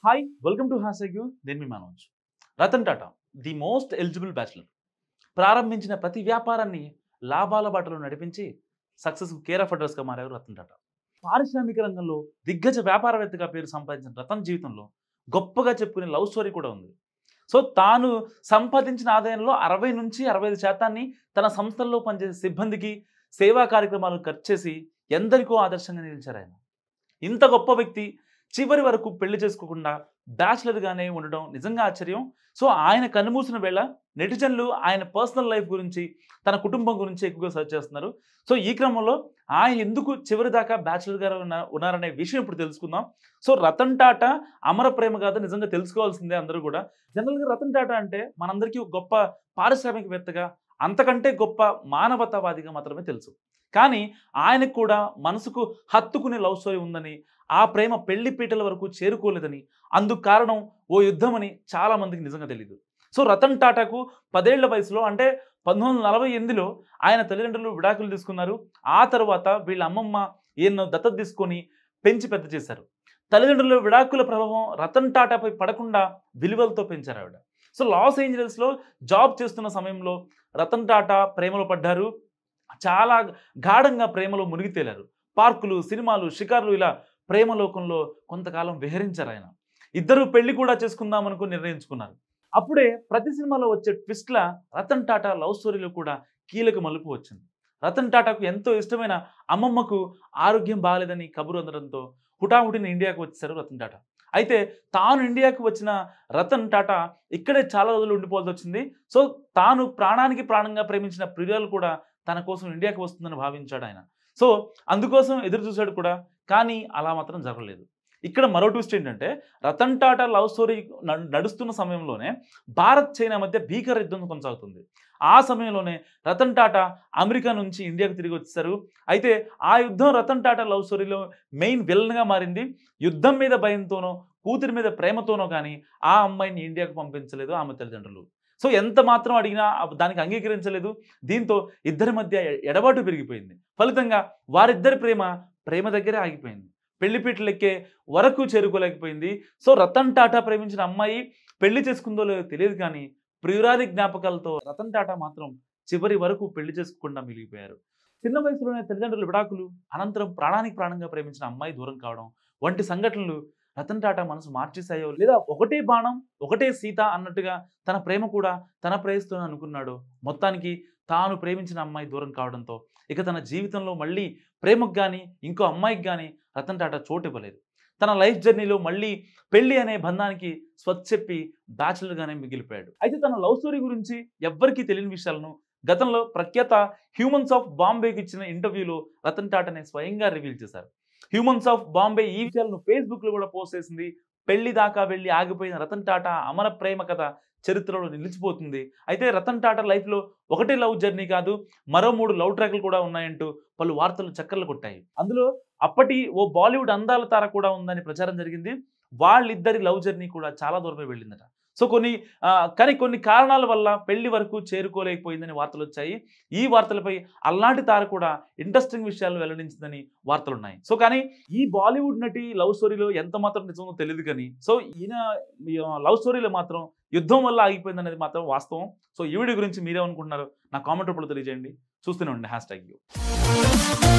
hi welcome to hash you నేను మీ Manoj Ratan Tata the most eligible bachelor ప్రారంభించిన ప్రతి వ్యాపారాన్ని లాభాల బాటలో నడిపించి సక్సెస్ కేర్ ఆఫ్ అడ్రస్గా మారారు రతన్ టాటా పారిశ్రామిక రంగంలో దిగ్గజ వ్యాపారవేత్తగా పేరు సంపాదించిన రతన్ జీవితంలో గొప్పగా చెప్పుకునే లవ్ స్టోరీ కూడా ఉంది సో తాను సంపాదించిన ఆదాయంలో అరవై నుంచి అరవై ఐదు శాతాన్ని తన సంస్థల్లో పనిచేసే సిబ్బందికి సేవా కార్యక్రమాలు ఖర్చు చేసి ఎందరికో ఆదర్శంగా నిలిచారు ఆయన ఇంత గొప్ప వ్యక్తి చివరి వరకు పెళ్లి చేసుకోకుండా బ్యాచులర్గానే ఉండడం నిజంగా ఆశ్చర్యం సో ఆయన కన్నుమూసిన వేళ నెటిజన్లు ఆయన పర్సనల్ లైఫ్ గురించి తన కుటుంబం గురించి ఎక్కువగా సెర్చ్ చేస్తున్నారు సో ఈ క్రమంలో ఆయన ఎందుకు చివరి దాకా బ్యాచులర్గా ఉన్న ఉన్నారనే విషయం ఇప్పుడు తెలుసుకుందాం సో రతన్ టాటా అమర ప్రేమ గాథ నిజంగా తెలుసుకోవాల్సిందే అందరూ కూడా జనరల్గా రతన్ టాటా అంటే మనందరికీ ఒక గొప్ప పారిశ్రామికవేత్తగా అంతకంటే గొప్ప మానవతావాదిగా మాత్రమే తెలుసు కానీ ఆయనకు కూడా మనసుకు హత్తుకునే లవ్ స్టోరీ ఉందని ఆ ప్రేమ పెళ్లి పీటల వరకు చేరుకోలేదని అందుకు కారణం ఓ యుద్ధమని చాలా మందికి నిజంగా తెలియదు సో రతన్ టాటాకు పదేళ్ల వయసులో అంటే పంతొమ్మిది వందల నలభై ఎనిమిదిలో ఆయన తల్లిదండ్రులు విడాకులు తీసుకున్నారు ఆ తర్వాత వీళ్ళ అమ్మమ్మ ఈయన్ను దత్తత తీసుకొని పెంచి పెద్ద చేశారు తల్లిదండ్రుల విడాకుల ప్రభావం రతన్ టాటాపై పడకుండా విలువలతో పెంచారు ఆవిడ సో లాస్ ఏంజలస్లో జాబ్ చేస్తున్న సమయంలో రతన్ టాటా ప్రేమలో పడ్డారు చాలా గాఢంగా ప్రేమలో మునిగి తేలారు పార్కులు సినిమాలు షికార్లు ఇలా ప్రేమలోకంలో కొంతకాలం విహరించారు ఆయన ఇద్దరు పెళ్లి కూడా చేసుకుందాం అనుకుని నిర్ణయించుకున్నారు అప్పుడే ప్రతి సినిమాలో వచ్చే ట్విస్ట్ల రతన్ టాటా లవ్ స్టోరీలో కూడా కీలక మలుపు వచ్చింది రతన్ టాటాకు ఎంతో ఇష్టమైన అమ్మమ్మకు ఆరోగ్యం బాగాలేదని కబురు అందడంతో హుటాహుటిన ఇండియాకు వచ్చేసారు రతన్ టాటా అయితే తాను ఇండియాకు వచ్చిన రతన్ టాటా ఇక్కడే చాలా రోజులు ఉండిపోవాల్సి వచ్చింది సో తాను ప్రాణానికి ప్రాణంగా ప్రేమించిన ప్రియురాలు కూడా తన కోసం ఇండియాకి వస్తుందని భావించాడు ఆయన సో అందుకోసం ఎదురు చూశాడు కూడా కానీ అలా మాత్రం జరగలేదు ఇక్కడ మరో ట్విస్ట్ ఏంటంటే రతన్ టాటా లవ్ స్టోరీ న- నడుస్తున్న సమయంలోనే భారత్ చైనా మధ్య భీకర యుద్ధం కొనసాగుతుంది ఆ సమయంలోనే రతన్ టాటా అమెరికా నుంచి ఇండియాకు తిరిగి వచ్చేసారు అయితే ఆ యుద్ధం రతన్ టాటా లవ్ స్టోరీలో మెయిన్ విలన్గా మారింది యుద్ధం మీద భయంతోనో కూతురి మీద ప్రేమతోనో కానీ ఆ అమ్మాయిని ఇండియాకు పంపించలేదు ఆమె తల్లిదండ్రులు సో ఎంత మాత్రం అడిగినా అవ్- దానికి అంగీకరించలేదు దీంతో ఇద్దరి మధ్య ఎ- ఎడబాటు పెరిగిపోయింది ఫలితంగా వారిద్దరి ప్రేమ ప్రేమ దగ్గరే ఆగిపోయింది పెళ్లిపీటలు ఎక్కే వరకు చేరుకోలేకపోయింది సో రతన్ టాటా ప్రేమించిన అమ్మాయి పెళ్లి చేసుకుందో లేదో తెలియదు కానీ ప్రియురాలి జ్ఞాపకాలతో రతన్ టాటా మాత్రం చివరి వరకు పెళ్లి చేసుకోకుండా మిగిలిపోయారు చిన్న వయసులోనే తల్లిదండ్రుల విడాకులు అనంతరం ప్రాణానికి ప్రాణంగా ప్రేమించిన అమ్మాయి దూరం కావడం వంటి సంఘటనలు రతన్ టాటా మనసు మార్చేశాయో లేదా ఒకటే బాణం ఒకటే సీత అన్నట్టుగా తన ప్రేమ కూడా తన ప్రేయస్తో అనుకున్నాడు మొత్తానికి తాను ప్రేమించిన అమ్మాయి దూరం కావడంతో ఇక తన జీవితంలో మళ్ళీ ప్రేమకు కానీ ఇంకో అమ్మాయికి కానీ రతన్ టాటా చోటు ఇవ్వలేదు తన లైఫ్ జర్నీలో మళ్ళీ పెళ్లి అనే బంధానికి స్వచ్ఛ చెప్పి బ్యాచులర్గానే మిగిలిపోయాడు అయితే తన లవ్ స్టోరీ గురించి ఎవ్వరికీ తెలియని విషయాలను గతంలో ప్రఖ్యాత హ్యూమన్స్ ఆఫ్ బాంబేకి ఇచ్చిన ఇంటర్వ్యూలో రతన్ టాటానే స్వయంగా రివీల్ చేశారు హ్యూమన్స్ ఆఫ్ బాంబే ఈ విషయాలను ఫేస్బుక్లో కూడా పోస్ట్ చేసింది పెళ్లి దాకా వెళ్ళి ఆగిపోయిన రతన్ టాటా అమర ప్రేమ కథ చరిత్రలో నిలిచిపోతుంది అయితే రతన్ టాటా లైఫ్లో ఒకటే లవ్ జర్నీ కాదు మరో మూడు లవ్ ట్రాక్లు కూడా ఉన్నాయంటూ పలు వార్తలు చక్కర్లు కొట్టాయి అందులో అప్పటి ఓ బాలీవుడ్ అందాల తార కూడా ఉందని ప్రచారం జరిగింది వాళ్ళిద్దరి లవ్ జర్నీ కూడా చాలా దూరమే వెళ్ళిందట సో కొన్ని ఆ, కానీ కొన్ని కారణాల వల్ల పెళ్లి వరకు చేరుకోలేకపోయిందని వార్తలు వచ్చాయి ఈ వార్తలపై అల్లాంటి తార కూడా ఇంట్రెస్టింగ్ విషయాలు వెల్లడించిందని వార్తలు ఉన్నాయి సో కానీ ఈ బాలీవుడ్ నటి లవ్ స్టోరీలో ఎంత మాత్రం నిజమో తెలియదు కానీ సో ఈయన లవ్ స్టోరీలో మాత్రం యుద్ధం వల్ల ఆగిపోయింది అనేది మాత్రం వాస్తవం సో ఈ వీడియో గురించి మీరేమనుకుంటున్నారు నా కామెంట్ రూపంలో తెలియజేయండి చూస్తూనే ఉండండి హ్యాష్ ట్యాగ్ యూ